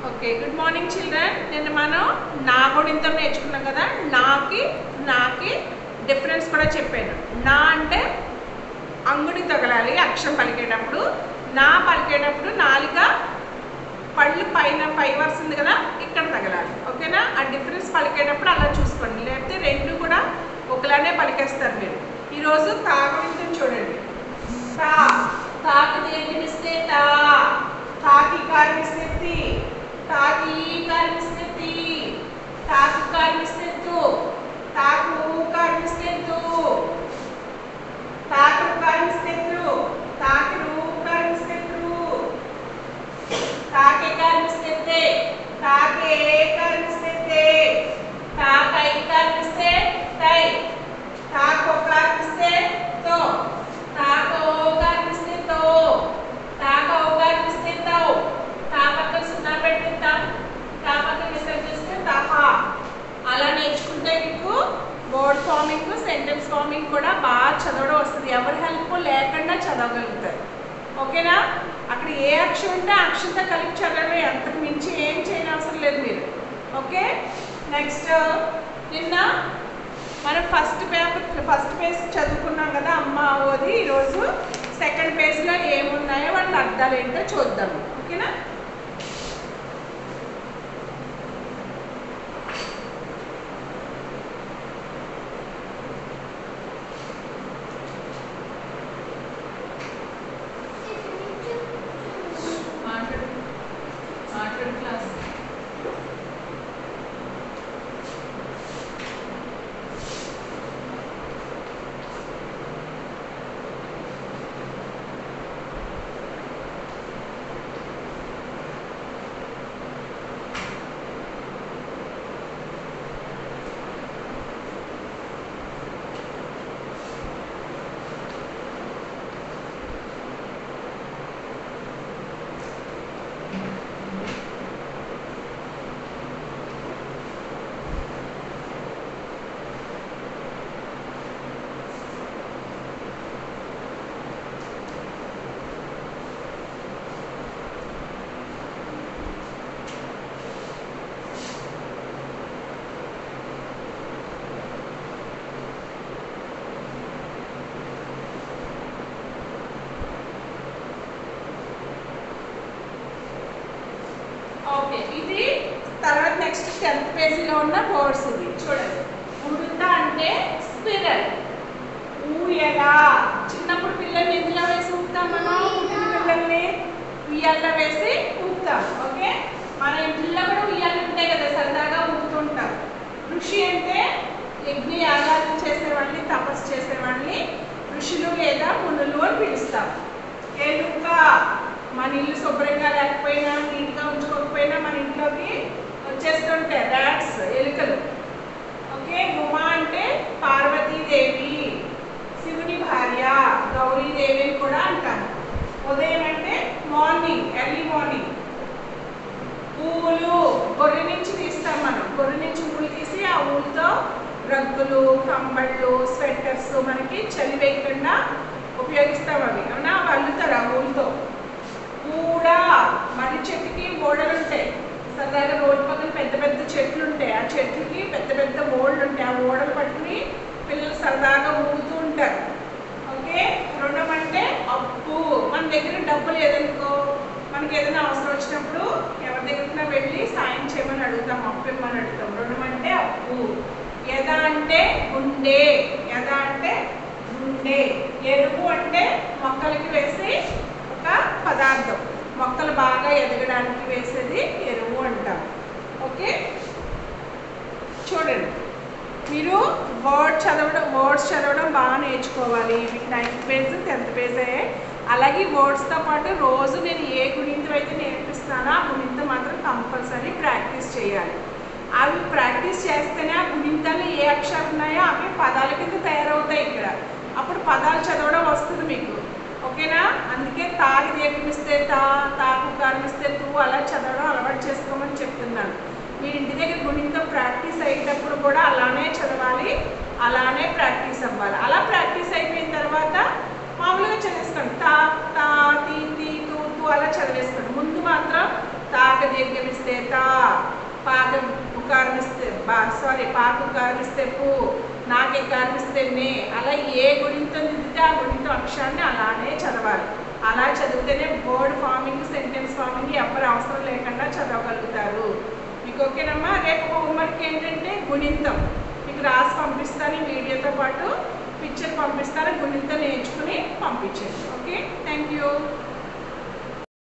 okay good morning children నిన్న మనం నా గుణింతం నేర్చుకున్నాం కదా నాకి నాకి డిఫరెన్స్ కూడా చెప్పాను నా అంటే అంగుడి తగలాలి అక్షరం పలికేటప్పుడు నా పలికేటప్పుడు నాలుక పళ్ళు పైన పై వరుస ఉంది కదా ఇక్కడ తగలాలి ఓకేనా ఆ డిఫరెన్స్ పలికేటప్పుడు అలా చూసుకోండి లేకపోతే రెండు కూడా ఒకలానే పలికేస్తారు మీరు ఈరోజు తా గుణింతం చూడండి తా తాకి దేనిస్తే తా తాకి కారణిస్తే తి తాకి కారణిస్తే తి తాకు కారణిస్తే తు తాకు కారణిస్తే తు తాకు కారణిస్తే తు తాకు కారణిస్తే తు తాకే కారణిస్తే తే తాకే కారణిస్తే తే తాకై కారణిస్తే తై తాకో కారణిస్తే తో తాకో కారణిస్తే తో తాకో కారణిస్తే తో తా పక్కన సున్నా పెట్టి తా తా పక్కన విసర్జిస్తే తహా అలా నేర్చుకుంటే మీకు వర్డ్ ఫార్మింగ్ సెంటెన్స్ ఫార్మింగ్ కూడా బాగా చదవడం వస్తుంది ఎవరి హెల్ప్ లేకుండా చదవగలుగుతారు ఓకేనా అక్కడ ఏ అక్షరం ఉంటే ఆ అక్షరంతో కలిపి చదవడమే అంతకు మించి ఏం చేయని అవసరం లేదు మీరు ఓకే నెక్స్ట్ నిన్న మనం ఫస్ట్ పేపర్ ఫస్ట్ పేజ్ చదువుకున్నాం కదా అమ్మ ఓది ఈరోజు సెకండ్ పేజ్లో ఏమున్నాయో వాళ్ళ అర్థాలు ఏంటో చూద్దాం ఓకేనా మాట్లాడు మాట్లాడు క్లాస్ ఓకే ఇది తర్వాత నెక్స్ట్ టెన్త్ పేజీలో ఉన్న వర్డ్స్ ఇది చూడండి ఉడుత అంటే స్పిరల్ ఊయల చిన్నప్పుడు పిల్లల్ని ఎందులో వేసి ఊపుతాం మనం పుట్టిన పిల్లల్ని ఉయ్యాల్లో వేసి ఊపుతాం ఓకే మన ఇంట్లో కూడా ఉయ్యాలు ఉంటాయి కదా సరదాగా ఊపుతుంటాం ఋషి అంటే యజ్ఞ యాగాలు చేసేవాళ్ళని తపస్సు చేసేవాళ్ళని ఋషులు లేదా మునులు అని పిలుస్తాం ఎలుక మన ఇల్లు శుభ్రంగా లేకపోయినా నీట్గా ఉంచుకోకపోయినా మన ఇంట్లోకి వచ్చేస్తుంటాయి ర్యాట్స్ ఎలుకలు ఓకే ఉమా అంటే పార్వతీదేవి శివుని భార్య గౌరీదేవి అని కూడా అంటాము ఉదయం అంటే మార్నింగ్ ఎర్లీ మార్నింగ్ పువ్వులు గొర్రె నుంచి తీస్తాం మనం గొర్రె నుంచి ఊళ్ళు తీసి ఆ ఊళ్ళతో రగ్గులు కంబళ్ళు స్వెటర్స్ మనకి చలి వేయకుండా ఉపయోగిస్తాం అవి అవునా అవి అల్లుతారు ఆ ఊళ్ళతో కూడా మర్రి చెట్టుకి ఓడలు ఉంటాయి సరదాగా రోడ్డు పక్కన పెద్ద పెద్ద చెట్లు ఉంటాయి ఆ చెట్లకి పెద్ద పెద్ద ఓడలు ఉంటాయి ఆ ఓడలు పట్టుకుని పిల్లలు సరదాగా ఊగుతూ ఉంటారు ఓకే రుణం అంటే అప్పు మన దగ్గర డబ్బు లేదనుకో మనకి ఏదైనా అవసరం వచ్చినప్పుడు ఎవరి దగ్గర వెళ్ళి సాయం చేయమని అడుగుతాం అప్పు ఇమ్మని అడుగుతాం రుణం అంటే అప్పు యథ అంటే గుండె యథ అంటే గుండె ఎరువు అంటే మొక్కలకి వేసి ఒక పదార్థం మొక్కలు బాగా ఎదగడానికి వేసేది ఎరువు అంటాం ఓకే చూడండి మీరు వర్డ్ చదవడం వర్డ్స్ చదవడం బాగా నేర్చుకోవాలి మీకు నైన్త్ పేజ్ టెన్త్ పేజే అలాగే వర్డ్స్తో పాటు రోజు నేను ఏ గుణింతం అయితే నేర్పిస్తానో ఆ గుణింతం మాత్రం కంపల్సరీ ప్రాక్టీస్ చేయాలి అవి ప్రాక్టీస్ చేస్తేనే ఆ గుణింతాలు ఏ అక్షరాలు ఉన్నాయో అవి పదాల కింద తయారవుతాయి ఇక్కడ అప్పుడు పదాలు చదవడం వస్తుంది మీకు ఓకేనా అందుకే తాగి దీర్ఘమిస్తే తా తాకు కారణిస్తే తూ అలా చదవడం అలవాటు చేసుకోమని చెప్తున్నాను మీరు ఇంటి దగ్గర గుణింతం ప్రాక్టీస్ అయ్యేటప్పుడు కూడా అలానే చదవాలి అలానే ప్రాక్టీస్ అవ్వాలి అలా ప్రాక్టీస్ అయిపోయిన తర్వాత మామూలుగా చదివేసుకోండి తా తా తీ తీ తూ తూ అలా చదివేసుకోండి ముందు మాత్రం తాక దీర్ఘమిస్తే ఉకారమిస్తే తా పాకం ఉకారమిస్తే బా సారీ పాక ఉకారమిస్తే పూ నాకే కారమిస్తే నే అలా ఏ గుణింతో దిద్దితే ఆ గుణింతో అక్షరాన్ని అలానే చదవాలి అలా చదివితేనే వర్డ్ ఫార్మింగ్ సెంటెన్స్ ఫార్మింగ్ ఎవరు అవసరం లేకుండా చదవగలుగుతారు మీకు ఓకేనమ్మా రేపు హోంవర్క్ ఏంటంటే గుణింతం మీకు రాసి పంపిస్తాను ఈ వీడియోతో పాటు పిక్చర్ పంపిస్తాను గుణింతం నేర్చుకుని పంపించండి ఓకే థ్యాంక్ యూ